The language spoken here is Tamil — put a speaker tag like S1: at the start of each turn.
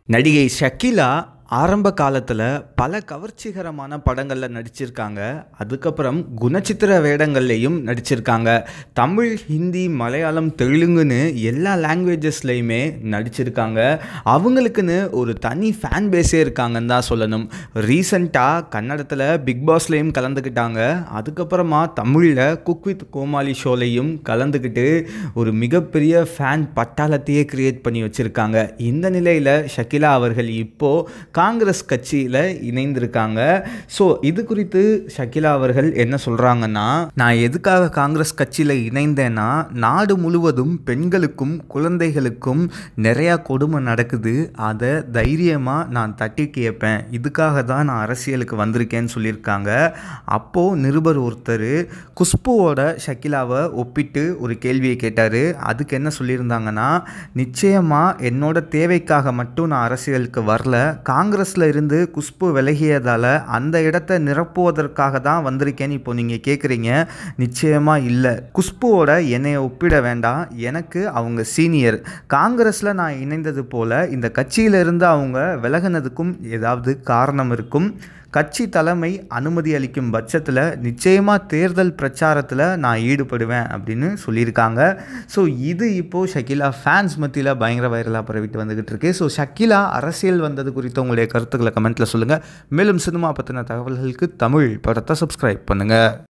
S1: நடிகை ஷக்கீலா ஆரம்ப காலத்தில் பல கவர்ச்சிகரமான படங்களில் நடிச்சிருக்காங்க அதுக்கப்புறம் குணச்சித்திர வேடங்கள்லையும் நடிச்சிருக்காங்க தமிழ் ஹிந்தி மலையாளம் தெலுங்குன்னு எல்லா லாங்குவேஜஸ்லையுமே நடிச்சிருக்காங்க அவங்களுக்குன்னு ஒரு தனி ஃபேன் பேஸே இருக்காங்கன்னு தான் சொல்லணும் ரீசண்டாக கன்னடத்தில் பிக் பாஸ்லேயும் கலந்துக்கிட்டாங்க அதுக்கப்புறமா தமிழில் குக் வித் கோமாளி ஷோலையும் கலந்துக்கிட்டு ஒரு மிகப்பெரிய ஃபேன் பட்டாளத்தையே கிரியேட் பண்ணி வச்சுருக்காங்க இந்த நிலையில் ஷக்கிலா அவர்கள் இப்போது காங்கிரஸ் கட்சியில் இணைந்திருக்காங்க ஸோ இது குறித்து ஷக்கிலா அவர்கள் என்ன சொல்கிறாங்கன்னா நான் எதுக்காக காங்கிரஸ் கட்சியில் இணைந்தேன்னா நாடு முழுவதும் பெண்களுக்கும் குழந்தைகளுக்கும் நிறையா கொடுமை நடக்குது அதை தைரியமாக நான் தட்டி கேட்பேன் இதுக்காக தான் நான் அரசியலுக்கு வந்திருக்கேன்னு சொல்லியிருக்காங்க அப்போது நிருபர் ஒருத்தர் குஷ்புவோட ஷக்கிலாவை ஒப்பிட்டு ஒரு கேள்வியை கேட்டார் அதுக்கு என்ன சொல்லியிருந்தாங்கன்னா நிச்சயமாக என்னோட தேவைக்காக மட்டும் நான் அரசியலுக்கு வரல காங்கிரஸில் இருந்து குஷ்பு விலகியதால் அந்த இடத்த நிரப்புவதற்காக தான் வந்திருக்கேன்னு இப்போ நீங்கள் கேட்குறீங்க நிச்சயமாக இல்லை குஷ்புவோட என்னை ஒப்பிட வேண்டாம் எனக்கு அவங்க சீனியர் காங்கிரஸில் நான் இணைந்தது போல் இந்த கட்சியிலிருந்து அவங்க விலகினதுக்கும் ஏதாவது காரணம் இருக்கும் கட்சி தலைமை அனுமதி அளிக்கும் பட்சத்தில் நிச்சயமாக தேர்தல் பிரச்சாரத்தில் நான் ஈடுபடுவேன் அப்படின்னு சொல்லியிருக்காங்க ஸோ இது இப்போது ஷக்கிலா ஃபேன்ஸ் மத்தியில் பயங்கர வைரலாக பரவிட்டு வந்துக்கிட்டு இருக்கு ஸோ ஷக்கிலா அரசியல் வந்தது குறித்த உங்களுடைய கருத்துக்களை கமெண்ட்டில் சொல்லுங்கள் மேலும் சினிமா பற்றின தகவல்களுக்கு தமிழ் படத்தை சப்ஸ்கிரைப் பண்ணுங்கள்